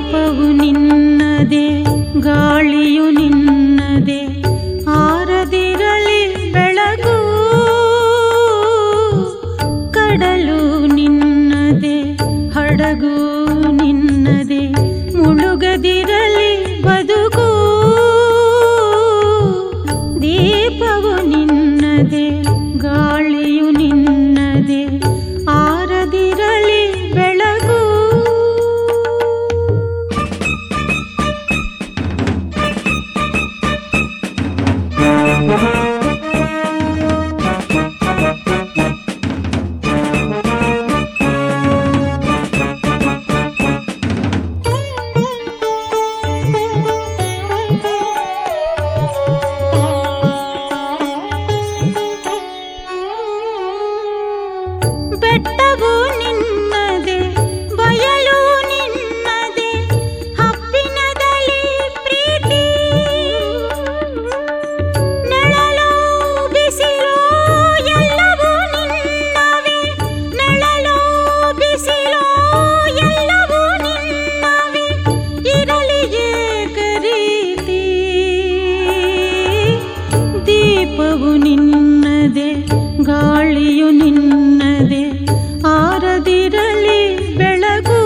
ದೀಪವು ನಿನ್ನದೆ ಗಾಳಿಯು ನಿನ್ನದೆ ಆರದಿರಲಿ ಬೆಳಗು ಕಡಲು ನಿನ್ನದೆ ಹಡಗು ನಿನ್ನದೆ ಮುಳುಗದಿರಲಿ ಬದುಕು ದೀಪವು ನಿನ್ನದೆ ಗಾಳಿಯು ನಿನ್ನದೆ ಆರದಿರಲಿ ಬೆಳಗು ಬೆಟ್ಟವು ನಿನ್ನದೆ ಬಯಲು ನಿನ್ನದೆ ಹಪ್ಪಿನದಲ್ಲಿ ಪ್ರೀತಿ ನೆಳಲು ಬಿಸಿಲು ಎಲ್ಲವೂ ನಿನ್ನವೇ ನೆಳಲು ಬಿಸಿಲು ಎಲ್ಲವೂ ನಿನ್ನವೇ ಇರಲಿ ಏಕರೀತಿ ದೀಪವು ನಿನ್ನದೆ ಗಾಳಿಯು ನಿನ್ನದೆ ಆರದಿರಲಿ ಬೆಳಗು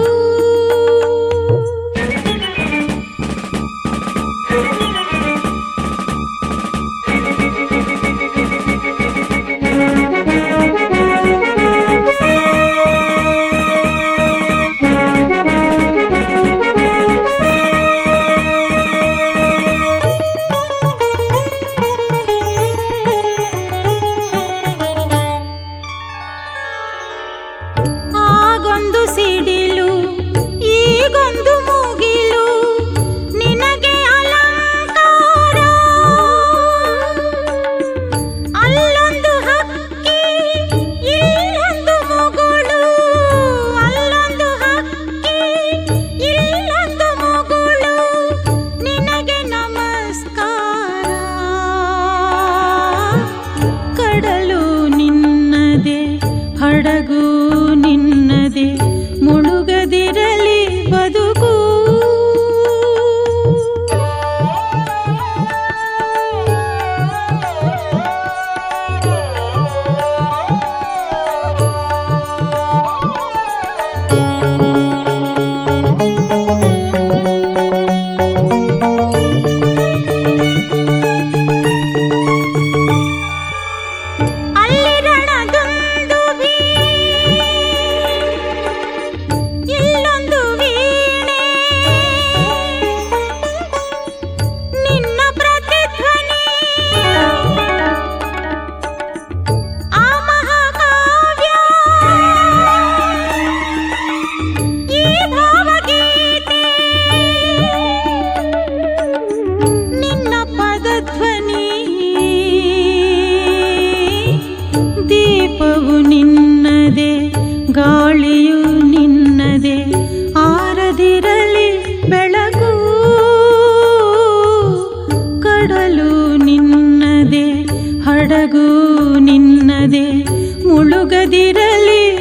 ಆಗೊಂದು ಸಿಡಿಲು ಈಗೊಂದು ಮುಗಿಲು ನಿನಗೆ ಅಲಂಕಾರ ಅಲ್ಲೊಂದು ಹಕ್ಕಿ ಇಲ್ಲೊಂದು ಮುಗುಳು ಅಲ್ಲೊಂದು ಹಕ್ಕಿ ಇಲ್ಲೊಂದು ಮುಗುಳು ನಿನಗೆ ನಮಸ್ಕಾರ ಕಡಲು ನಿನ್ನದೆ ಹಡಗು ನಿನ್ನದೆ ಮುಳುಗದಿರಲಿ ಬದುಕು ಅಲ್ಲಿ ರಣದುಂದುಭಿ ಇಲ್ಲೊಂದು ವೀಣೆ ನಿನ್ನ ಪ್ರತಿಧ್ವನಿ ಆ ಮಹಾಕಾವ್ಯ ಈ ಭಾವಗೀತೆ ನಿನ್ನ ಪದಧ್ವನಿ ದೀಪವು ನಿನ್ನದೆ ಗಾಳಿಯು ನಿನ್ನದೆ ಆರದಿರಲಿ ಬೆಳಗು ಕಡಲು ನಿನ್ನದೆ ಹಡಗು ನಿನ್ನದೆ ಮುಳುಗದಿರಲಿ